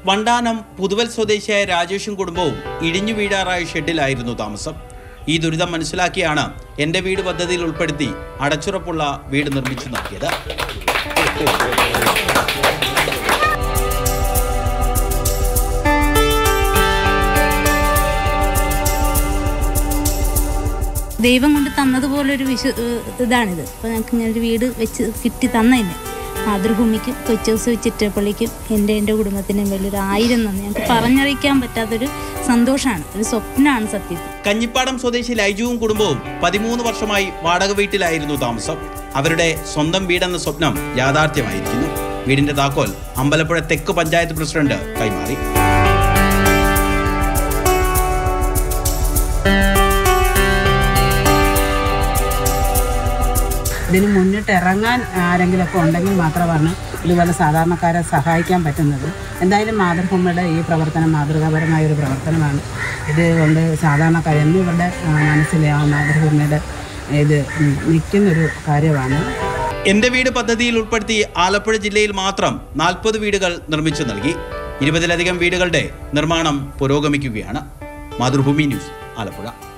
വണ്ടാനം പുതുവൽ സ്വദേശിയായ രാജേഷും കുടുംബവും ഇടിഞ്ഞു വീഴാറായ ഷെഡിലായിരുന്നു താമസം ഈ ദുരിതം മനസ്സിലാക്കിയാണ് എൻ്റെ വീട് പദ്ധതിയിൽ ഉൾപ്പെടുത്തി അടച്ചുറപ്പുള്ള വീട് നിർമ്മിച്ചു നൽകിയത് ദൈവം കൊണ്ട് തന്നതുപോലൊരു വിശ്വ ഏഹ് ഇതാണിത് അപ്പോൾ ഞങ്ങൾക്ക് ഇങ്ങനെ ഒരു വീട് വെച്ച് കിട്ടി തന്നതിന് മാതൃഭൂമിക്കും കൊച്ചൂസ് ചിറ്റപ്പള്ളിക്കും എൻ്റെ എൻ്റെ കുടുംബത്തിനും വലിയൊരു ആയിരം നന്ദി ഞങ്ങൾക്ക് പറഞ്ഞറിയിക്കാൻ പറ്റാത്തൊരു സന്തോഷമാണ് ഒരു സ്വപ്നമാണ് സത്യത്തിൽ കഞ്ഞിപ്പാടം സ്വദേശി ലൈജുവും കുടുംബവും പതിമൂന്ന് വർഷമായി വാടക വീട്ടിലായിരുന്നു താമസം അവരുടെ സ്വന്തം വീടെന്ന സ്വപ്നം യാഥാർത്ഥ്യമായിരിക്കുന്നു വീടിന്റെ താക്കോൽ അമ്പലപ്പുഴ തെക്ക് പഞ്ചായത്ത് പ്രസിഡന്റ് കൈമാറി ഇതിന് മുന്നിട്ട് ഇറങ്ങാൻ ആരെങ്കിലുമൊക്കെ ഉണ്ടെങ്കിൽ മാത്രമാണ് ഇതുപോലെ സാധാരണക്കാരെ സഹായിക്കാൻ പറ്റുന്നത് എന്തായാലും മാതൃഭൂമിയുടെ ഈ പ്രവർത്തനം മാതൃകാപരമായ ഒരു പ്രവർത്തനമാണ് ഇത് കൊണ്ട് സാധാരണക്കാർ എന്നും ഇവരുടെ ആ, മനസ്സിലെ ആ മാതൃഭൂമിയുടെ ഇത് ഉം, നിൽക്കുന്നൊരു കാര്യമാണ് എന്റെ വീട് പദ്ധതിയിൽ ഉൾപ്പെടുത്തി ആലപ്പുഴ ജില്ലയിൽ മാത്രം നാൽപ്പത് വീടുകൾ നിർമ്മിച്ചു നൽകി ഇരുപതിലധികം വീടുകളുടെ നിർമ്മാണം പുരോഗമിക്കുകയാണ് മാതൃഭൂമി ന്യൂസ് ആലപ്പുഴ